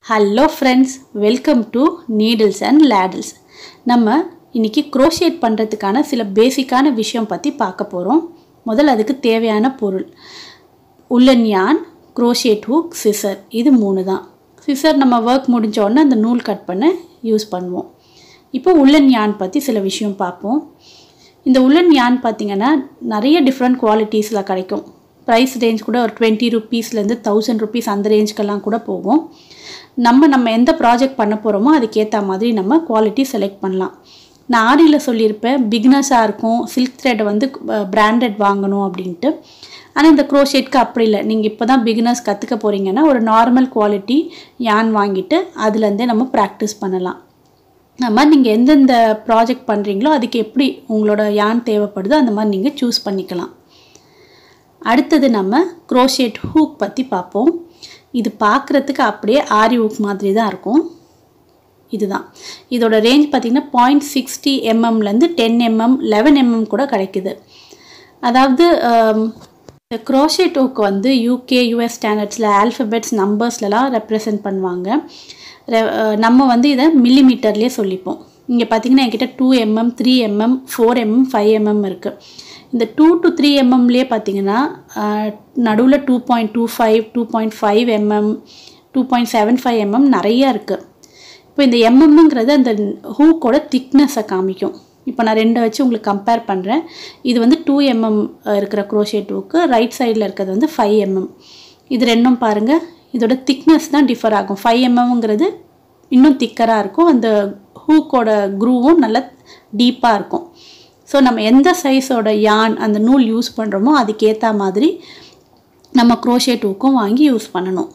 hello friends welcome to needles and ladles நம்ம இன்னைக்கு crochet பண்ணுறதுக்கான சில பேசிக்கான விஷயம் பற்றி பார்க்க போகிறோம் முதல்ல அதுக்கு தேவையான பொருள் உள்ளன் யான் க்ரோஷேட் ஹூக் சிசர் இது மூணு தான் சிசர் நம்ம ஒர்க் முடிஞ்ச உடனே அந்த நூல் கட் பண்ண யூஸ் பண்ணுவோம் இப்போ உள்ளன் யான் பற்றி சில விஷயம் பார்ப்போம் இந்த உள்ளன் யான் பார்த்தீங்கன்னா நிறைய டிஃப்ரெண்ட் குவாலிட்டிஸில் கிடைக்கும் ப்ரைஸ் ரேஞ்ச் கூட ஒரு டுவெண்ட்டி ருப்பீஸ்லேருந்து தௌசண்ட் ருபீஸ் அந்த ரேஞ்சுக்கெல்லாம் கூட போகும் நம்ம நம்ம எந்த ப்ராஜெக்ட் பண்ண போகிறோமோ அதுக்கேற்ற மாதிரி நம்ம குவாலிட்டி செலக்ட் பண்ணலாம் நான் ஆடியில் சொல்லியிருப்பேன் பிக்னஸாக இருக்கும் சில்க் த்ரெட் வந்து பிராண்டட் வாங்கணும் அப்படின்ட்டு ஆனால் இந்த க்ரோஷேட்க்கு அப்படி இல்லை நீங்கள் இப்போ தான் பிகினர்ஸ் கற்றுக்க போகிறீங்கன்னா ஒரு நார்மல் குவாலிட்டி யான் வாங்கிட்டு அதுலேருந்தே நம்ம ப்ராக்டிஸ் பண்ணலாம் அது மாதிரி நீங்கள் எந்தெந்த ப்ராஜெக்ட் பண்ணுறீங்களோ அதுக்கு எப்படி உங்களோட யான் தேவைப்படுதோ அந்த மாதிரி நீங்கள் சூஸ் பண்ணிக்கலாம் அடுத்தது நம்ம க்ரோஷேட் ஹூக் பற்றி பார்ப்போம் இது பார்க்குறதுக்கு அப்படியே ஆரி ஹூக் மாதிரி தான் இருக்கும் இதுதான் இதோட ரேஞ்ச் பார்த்திங்கன்னா பாயிண்ட் சிக்ஸ்டி எம்எம்லேருந்து டென் எம்எம் லெவன் எம்எம் கூட கிடைக்குது அதாவது இந்த க்ரோஷேட் ஹூக் வந்து யூகே யூஎஸ் ஸ்டாண்டர்ட்ஸில் ஆல்ஃபபெட்ஸ் நம்பர்ஸ்லலாம் ரெப்ரசன்ட் பண்ணுவாங்க நம்ம வந்து இதை மில்லிமீட்டர்லேயே சொல்லிப்போம் இங்கே பார்த்தீங்கன்னா என்கிட்ட two mm three mm four mm five mm இருக்குது இந்த டூ டு த்ரீ எம்எம்லேயே பார்த்தீங்கன்னா நடுவில் two point two five two point five mm two point seven five mm நிறையா இருக்குது இப்போ இந்த எம்எம்ங்கிறது அந்த ஹூக்கோட திக்னஸை காமிக்கும் இப்போ நான் ரெண்டை வச்சு உங்களுக்கு கம்பேர் பண்ணுறேன் இது வந்து டூ எம்எம் இருக்கிற க்ரோஷேட் ஹூக்கு ரைட் சைடில் இருக்கிறது வந்து ஃபைவ் எம்எம் இது ரெண்டும் பாருங்கள் இதோட திக்னஸ் தான் டிஃபர் ஆகும் ஃபைவ் எம்எம்ங்கிறது இன்னும் திக்கராக இருக்கும் அந்த ஹூக்கோட க்ரூவும் நல்லா டீப்பாக இருக்கும் ஸோ நம்ம எந்த சைஸோட யான் அந்த நூல் யூஸ் பண்ணுறோமோ அதுக்கேற்ற மாதிரி நம்ம க்ரோஷேட் ஹூக்கும் வாங்கி யூஸ் பண்ணணும்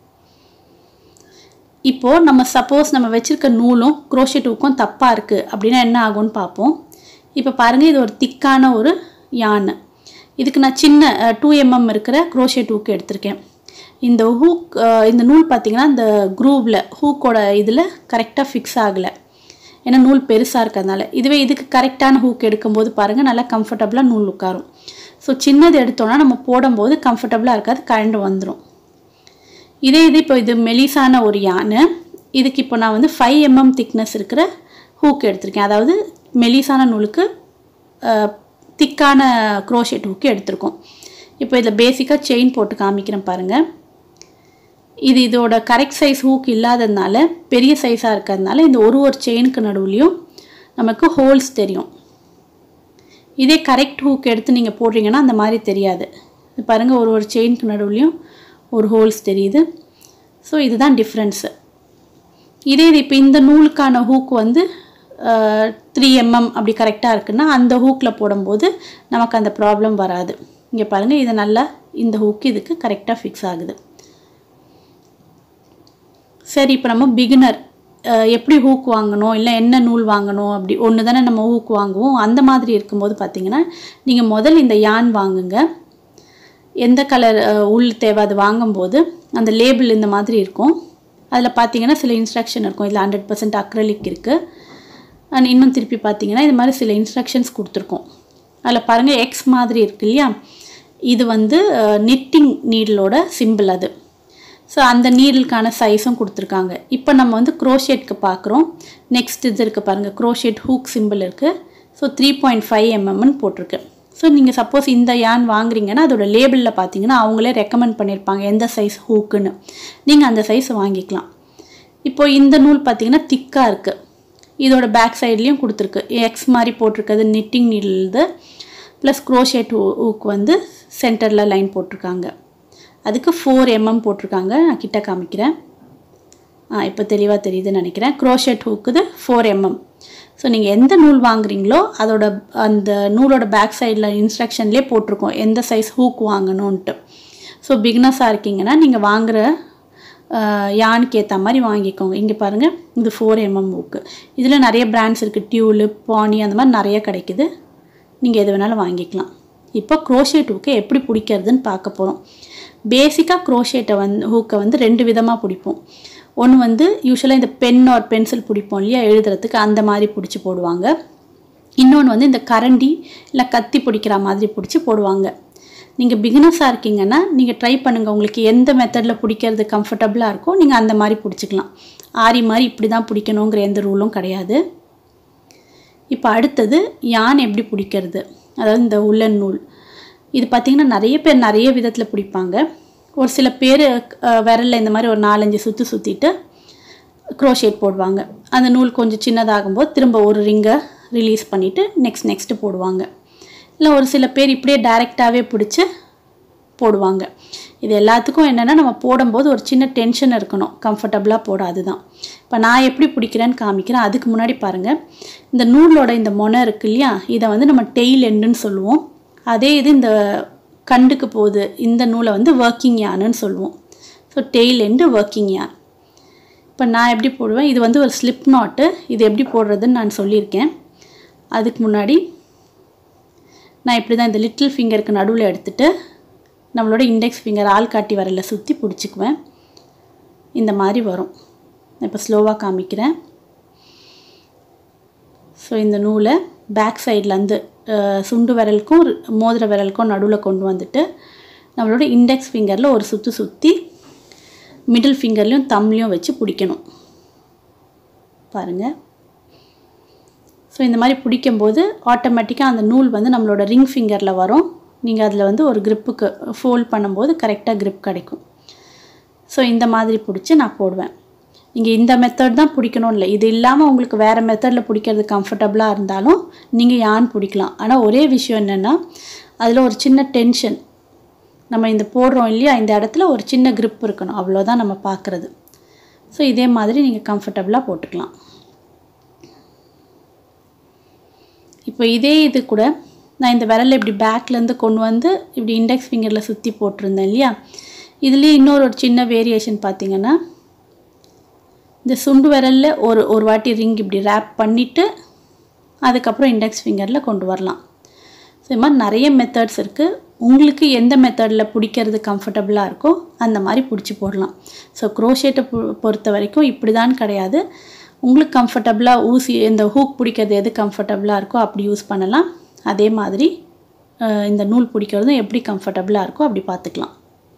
இப்போது நம்ம சப்போஸ் நம்ம வச்சுருக்க நூலும் க்ரோஷேட் ஹூக்கும் தப்பாக இருக்குது அப்படின்னா என்ன ஆகும்னு பார்ப்போம் இப்போ பாருங்கள் இது ஒரு திக்கான ஒரு யான் இதுக்கு நான் சின்ன டூ எம்எம் இருக்கிற க்ரோஷேட் ஹூக்கு எடுத்திருக்கேன் இந்த ஹூக் இந்த நூல் பார்த்திங்கன்னா இந்த க்ரூவில் ஹூக்கோட இதில் கரெக்டாக ஃபிக்ஸ் ஆகலை ஏன்னா நூல் பெருசாக இருக்கிறதுனால இதுவே இதுக்கு கரெக்டான ஹூக் எடுக்கும்போது பாருங்கள் நல்லா கம்ஃபர்டபுளாக நூல் உட்காரும் ஸோ சின்னது எடுத்தோன்னா நம்ம போடும்போது கம்ஃபர்டபுளாக இருக்காது கரண்ட் வந்துடும் இதே இது இப்போ இது மெலிசான ஒரு யானை இதுக்கு இப்போ நான் வந்து ஃபைவ் எம்எம் திக்னஸ் இருக்கிற ஹூக் எடுத்திருக்கேன் அதாவது மெலிசான நூலுக்கு திக்கான க்ரோஷெட் ஹூக்கு எடுத்திருக்கோம் இப்போ இதில் பேசிக்காக செயின் போட்டு காமிக்கிறேன் பாருங்கள் இது இதோட கரெக்ட் சைஸ் ஹூக் இல்லாததுனால பெரிய சைஸாக இருக்கிறதுனால இந்த ஒரு ஒரு செயினுக்கு நடுவுலையும் நமக்கு ஹோல்ஸ் தெரியும் இதே கரெக்ட் ஹூக் எடுத்து நீங்கள் போடுறீங்கன்னா அந்த மாதிரி தெரியாது பாருங்கள் ஒரு ஒரு செயினுக்கு நடுவுலையும் ஒரு ஹோல்ஸ் தெரியுது ஸோ இதுதான் டிஃப்ரென்ஸு இதே இது இப்போ இந்த நூலுக்கான ஹூக் வந்து த்ரீ எம்எம் அப்படி கரெக்டாக இருக்குன்னா அந்த ஹூக்கில் போடும்போது நமக்கு அந்த ப்ராப்ளம் வராது இங்கே பாருங்கள் இது நல்லா இந்த ஹூக்கு இதுக்கு கரெக்டாக ஃபிக்ஸ் ஆகுது சரி இப்போ நம்ம பிகினர் எப்படி ஹூக் வாங்கணும் இல்லை என்ன நூல் வாங்கணும் அப்படி ஒன்று தானே நம்ம ஹூக் வாங்குவோம் அந்த மாதிரி இருக்கும்போது பார்த்தீங்கன்னா நீங்கள் முதல் இந்த யான் வாங்குங்க எந்த கலர் உள் தேவை அது வாங்கும்போது அந்த லேபிள் இந்த மாதிரி இருக்கும் அதில் பார்த்தீங்கன்னா சில இன்ஸ்ட்ரக்ஷன் இருக்கும் இதில் ஹண்ட்ரட் பர்சன்ட் அக்ரலிக் இருக்குது அண்ட் இன்னும் திருப்பி பார்த்தீங்கன்னா இது மாதிரி சில இன்ஸ்ட்ரக்ஷன்ஸ் கொடுத்துருக்கோம் அதில் பாருங்கள் எக்ஸ் மாதிரி இருக்கு இல்லையா இது வந்து நிட்டிங் நீடலோட சிம்பிள் அது ஸோ அந்த நீடலுக்கான சைஸும் கொடுத்துருக்காங்க இப்போ நம்ம வந்து க்ரோஷேட்க்கு பார்க்குறோம் நெக்ஸ்ட் இது இருக்குது பாருங்கள் க்ரோஷேட் ஹூக் சிம்பிள் இருக்குது ஸோ த்ரீ பாயிண்ட் ஃபைவ் எம்எம்னு போட்டிருக்கு ஸோ நீங்கள் சப்போஸ் இந்த யான் வாங்குறீங்கன்னா அதோட லேபிளில் பார்த்தீங்கன்னா அவங்களே ரெக்கமெண்ட் பண்ணியிருப்பாங்க எந்த சைஸ் ஹூக்குன்னு நீங்கள் அந்த சைஸ் வாங்கிக்கலாம் இப்போ இந்த நூல் பார்த்தீங்கன்னா திக்காக இருக்குது இதோட பேக் சைட்லேயும் கொடுத்துருக்கு எக்ஸ் மாதிரி போட்டிருக்கிறது knitting needle plus crochet hook வந்து சென்டரில் லைன் போட்டிருக்காங்க அதுக்கு ஃபோர் எம்எம் போட்டிருக்காங்க நான் கிட்ட காமிக்கிறேன் ஆ இப்போ தெளிவாக தெரியுதுன்னு நினைக்கிறேன் க்ரோஷெட் ஹூக்குது ஃபோர் எம்எம் ஸோ நீங்கள் எந்த நூல் வாங்குறீங்களோ அதோட அந்த நூலோட பேக் சைடில் இன்ஸ்ட்ரக்ஷன்லேயே போட்டிருக்கோம் எந்த சைஸ் ஹூக் வாங்கணுன்ட்டு ஸோ பிக்னஸாக இருக்கீங்கன்னா நீங்கள் வாங்குகிற யானுக்கு ஏற்ற மாதிரி வாங்கிக்கோங்க இங்கே பாருங்கள் இது ஃபோர் எம்எம் ஹூக்கு இதில் நிறைய பிராண்ட்ஸ் இருக்குது டியூலு பானி அந்த மாதிரி நிறைய கிடைக்குது நீங்கள் எது வேணாலும் வாங்கிக்கலாம் இப்போ க்ரோஷேட் ஹூக்கை எப்படி பிடிக்கிறதுன்னு பார்க்க போகிறோம் பேசிக்காக க்ரோஷேட்டை வந்து ஹூக்கை வந்து ரெண்டு விதமாக பிடிப்போம் ஒன்று வந்து யூஸ்வலாக இந்த பென் ஆர் பென்சில் பிடிப்போம் இல்லையா எழுதுறதுக்கு அந்த மாதிரி பிடிச்சி போடுவாங்க இன்னொன்று வந்து இந்த கரண்டி இல்லை கத்தி பிடிக்கிற மாதிரி பிடிச்சி போடுவாங்க நீங்கள் பிகினர்ஸாக இருக்கீங்கன்னா நீங்கள் ட்ரை பண்ணுங்கள் உங்களுக்கு எந்த மெத்தடில் பிடிக்கிறது கம்ஃபர்டபுளாக இருக்கோ நீங்கள் அந்த மாதிரி பிடிச்சிக்கலாம் ஆரி மாதிரி இப்படி தான் பிடிக்கணுங்கிற எந்த ரூலும் கிடையாது இப்போ அடுத்தது யான் எப்படி பிடிக்கிறது அதாவது இந்த உள்ளன் நூல் இது பார்த்திங்கன்னா நிறைய பேர் நிறைய விதத்தில் பிடிப்பாங்க ஒரு சில பேர் விரலில் இந்த மாதிரி ஒரு நாலஞ்சு சுற்றி சுற்றிட்டு க்ரோஷேட் போடுவாங்க அந்த நூல் கொஞ்சம் சின்னதாகும்போது திரும்ப ஒரு ரிங்கை ரிலீஸ் பண்ணிவிட்டு நெக்ஸ்ட் நெக்ஸ்ட்டு போடுவாங்க இல்லை ஒரு சில பேர் இப்படியே டைரெக்டாகவே பிடிச்சி போடுவாங்க இது எல்லாத்துக்கும் என்னென்னா நம்ம போடும்போது ஒரு சின்ன டென்ஷன் இருக்கணும் கம்ஃபர்டபுளாக போட அதுதான் இப்போ நான் எப்படி பிடிக்கிறேன்னு காமிக்கிறேன் அதுக்கு முன்னாடி பாருங்கள் இந்த நூலோட இந்த மொனை இருக்கு இல்லையா இதை வந்து நம்ம டெய்ல் எண்டுன்னு சொல்லுவோம் அதே இது இந்த கண்டுக்கு போகுது இந்த நூலை வந்து ஒர்க்கிங் யானுன்னு சொல்லுவோம் ஸோ டெய்ல் எண்டு ஒர்க்கிங் யான் இப்போ நான் எப்படி போடுவேன் இது வந்து ஒரு ஸ்லிப் நாட்டு இது எப்படி போடுறதுன்னு நான் சொல்லியிருக்கேன் அதுக்கு முன்னாடி நான் இப்படி தான் இந்த லிட்டில் ஃபிங்கருக்கு நடுவில் எடுத்துகிட்டு நம்மளோட இண்டெக்ஸ் ஃபிங்கர் ஆள் காட்டி வரல சுற்றி பிடிச்சிக்குவேன் இந்த மாதிரி வரும் இப்போ ஸ்லோவாக காமிக்கிறேன் ஸோ இந்த நூலை பேக் சைட்லேருந்து சுண்டு விரலுக்கும் மோதிர விரலுக்கும் நடுவில் கொண்டு வந்துட்டு நம்மளோட இண்டெக்ஸ் ஃபிங்கரில் ஒரு சுற்றி சுற்றி மிடில் ஃபிங்கர்லேயும் தம்லேயும் வச்சு பிடிக்கணும் பாருங்கள் ஸோ இந்த மாதிரி பிடிக்கும்போது ஆட்டோமேட்டிக்காக அந்த நூல் வந்து நம்மளோட ரிங் ஃபிங்கரில் வரும் நீங்கள் அதில் வந்து ஒரு க்ரிப்புக்கு ஃபோல்ட் பண்ணும்போது கரெக்டாக க்ரிப் கிடைக்கும் ஸோ இந்த மாதிரி பிடிச்சி நான் போடுவேன் நீங்கள் இந்த மெத்தட் தான் பிடிக்கணும் இல்லை இது இல்லாமல் உங்களுக்கு வேறு மெத்தடில் பிடிக்கிறது கம்ஃபர்டபுளாக இருந்தாலும் நீங்கள் யான் பிடிக்கலாம் ஆனால் ஒரே விஷயம் என்னென்னா அதில் ஒரு சின்ன டென்ஷன் நம்ம இந்த போடுறோம் இல்லையா இந்த இடத்துல ஒரு சின்ன க்ரிப் இருக்கணும் அவ்வளோதான் நம்ம பார்க்குறது ஸோ இதே மாதிரி நீங்கள் கம்ஃபர்டபுளாக போட்டுக்கலாம் இப்போ இதே இது கூட நான் இந்த விரலை இப்படி பேக்லேருந்து கொண்டு வந்து இப்படி இண்டெக்ஸ் ஃபிங்கரில் சுற்றி போட்டிருந்தேன் இல்லையா இதுலேயே இன்னொரு ஒரு சின்ன வேரியேஷன் பார்த்தீங்கன்னா இந்த சுண்டு விரலில் ஒரு ஒரு வாட்டி ரிங் இப்படி ரேப் பண்ணிவிட்டு அதுக்கப்புறம் இண்டெக்ஸ் ஃபிங்கரில் கொண்டு வரலாம் ஸோ இது மாதிரி நிறைய மெத்தட்ஸ் இருக்குது உங்களுக்கு எந்த மெத்தடில் பிடிக்கிறது கம்ஃபர்டபுளாக இருக்கோ அந்த மாதிரி பிடிச்சி போடலாம் ஸோ க்ரோஷேட்டை பொறுத்த வரைக்கும் இப்படி தான் கிடையாது உங்களுக்கு கம்ஃபர்டபுளாக ஊசி இந்த ஹூக் பிடிக்கிறது எது கம்ஃபர்டபுளாக இருக்கோ அப்படி யூஸ் பண்ணலாம் அதே மாதிரி இந்த நூல் பிடிக்கிறதும் எப்படி கம்ஃபர்டபுளாக இருக்கோ அப்படி பார்த்துக்கலாம்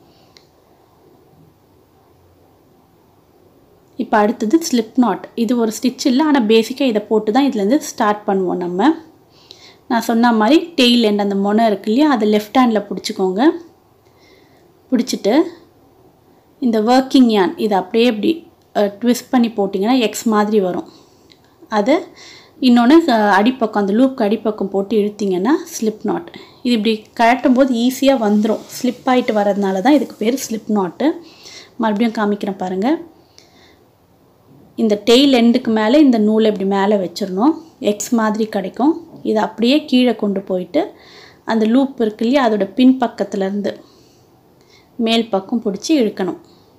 இப்போ அடுத்தது ஸ்லிப் நாட் இது ஒரு ஸ்டிச் இல்லை ஆனால் பேசிக்காக இதை போட்டு தான் இதுலேருந்து ஸ்டார்ட் பண்ணுவோம் நம்ம நான் சொன்ன மாதிரி டெய்ல் எண்ட் அந்த மொனை இருக்கு இல்லையா அதை லெஃப்ட் ஹேண்டில் பிடிச்சிக்கோங்க பிடிச்சிட்டு இந்த ஒர்க்கிங் யான் இதை அப்படியே இப்படி ட்விஸ்ட் பண்ணி போட்டிங்கன்னா எக்ஸ் மாதிரி வரும் அது இன்னொன்று அடிப்பக்கம் அந்த லூப்க்கு அடிப்பக்கம் போட்டு இழுத்திங்கன்னா ஸ்லிப் நாட் இது இப்படி கழட்டும் போது ஈஸியாக வந்துடும் ஸ்லிப் ஆகிட்டு வரதுனால தான் இதுக்கு பேர் ஸ்லிப் நாட்டு மறுபடியும் காமிக்கிறேன் பாருங்கள் இந்த டெய்ல் எண்டுக்கு மேலே இந்த நூலை இப்படி மேலே வச்சிடணும் எக்ஸ் மாதிரி கிடைக்கும் இதை அப்படியே கீழே கொண்டு போயிட்டு அந்த லூப் இருக்கு இல்லையா அதோட பின் பக்கத்துலேருந்து மேல் பக்கம் பிடிச்சி இழுக்கணும்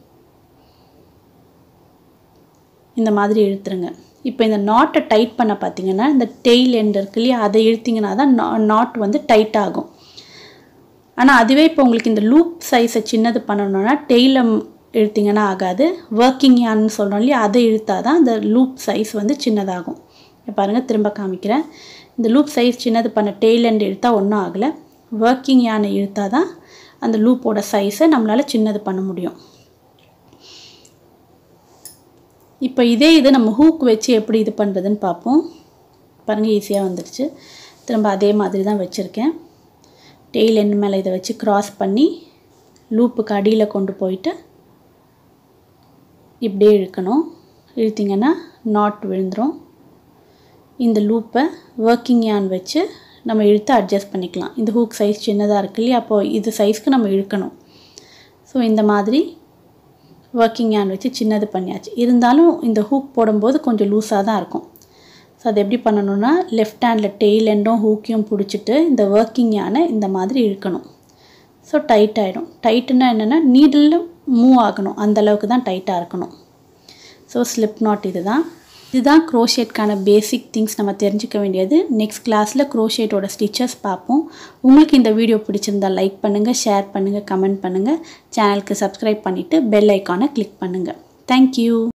இந்த மாதிரி இழுத்துருங்க இப்போ இந்த நாட்டை டைட் பண்ண பார்த்தீங்கன்னா இந்த டெய்ல் எண்ட் இருக்கு இல்லையா அதை இழுத்திங்கன்னா தான் நாட் வந்து டைட் ஆகும் ஆனால் அதுவே இப்போ உங்களுக்கு இந்த லூப் சைஸை சின்னது பண்ணணும்னா டெய்லை இழுத்திங்கன்னா ஆகாது ஒர்க்கிங் யான்னு சொல்கிறோம் இல்லையா அதை இழுத்தா தான் அந்த லூப் சைஸ் வந்து சின்னதாகும் பாருங்கள் திரும்ப காமிக்கிறேன் இந்த லூப் சைஸ் சின்னது பண்ண டெய்ல் எண்ட் இழுத்தா ஒன்றும் ஆகலை ஒர்க்கிங் யானை இழுத்தா தான் அந்த லூப்போட சைஸை நம்மளால் சின்னது பண்ண முடியும் இப்போ இதே இது நம்ம ஹூக் வச்சு எப்படி இது பண்ணுறதுன்னு பார்ப்போம் பாருங்கள் ஈஸியாக வந்துடுச்சு திரும்ப அதே மாதிரி தான் வச்சுருக்கேன் டெய்ல் எண்ட் மேலே இதை வச்சு க்ராஸ் பண்ணி லூப்புக்கு அடியில் கொண்டு போயிட்டு இப்படியே இழுக்கணும் இழுத்திங்கன்னா நாட் விழுந்துடும் இந்த லூப்பை ஒர்க்கிங் யான் வச்சு நம்ம இழுத்து அட்ஜஸ்ட் பண்ணிக்கலாம் இந்த ஹூக் சைஸ் சின்னதாக இருக்கு இல்லையா அப்போது இது சைஸ்க்கு நம்ம இழுக்கணும் ஸோ இந்த மாதிரி ஒர்க்கிங் யான் வச்சு சின்னது பண்ணியாச்சு இருந்தாலும் இந்த ஹூக் போடும்போது கொஞ்சம் லூஸாக தான் இருக்கும் ஸோ அது எப்படி பண்ணணும்னா லெஃப்ட் ஹேண்டில் டெய்ல் எண்டும் ஹூக்கையும் பிடிச்சிட்டு இந்த ஒர்க்கிங் யானை இந்த மாதிரி இழுக்கணும் ஸோ டைட் ஆகிடும் டைட்டுன்னா என்னென்னா நீடில் மூவ் ஆகணும் அந்தளவுக்கு தான் டைட்டாக இருக்கணும் ஸோ ஸ்லிப் நாட் இது தான் இதுதான் க்ரோஷேட்கான பேசிக் திங்ஸ் நம்ம தெரிஞ்சுக்க வேண்டியது நெக்ஸ்ட் கிளாஸில் க்ரோஷேட்டோட ஸ்டிச்சஸ் பார்ப்போம் உங்களுக்கு இந்த வீடியோ பிடிச்சிருந்தால் லைக் பண்ணுங்கள் ஷேர் பண்ணுங்கள் கமெண்ட் பண்ணுங்கள் சேனலுக்கு சப்ஸ்கிரைப் பண்ணிவிட்டு பெல் ஐக்கானை கிளிக் பண்ணுங்கள் தேங்க்யூ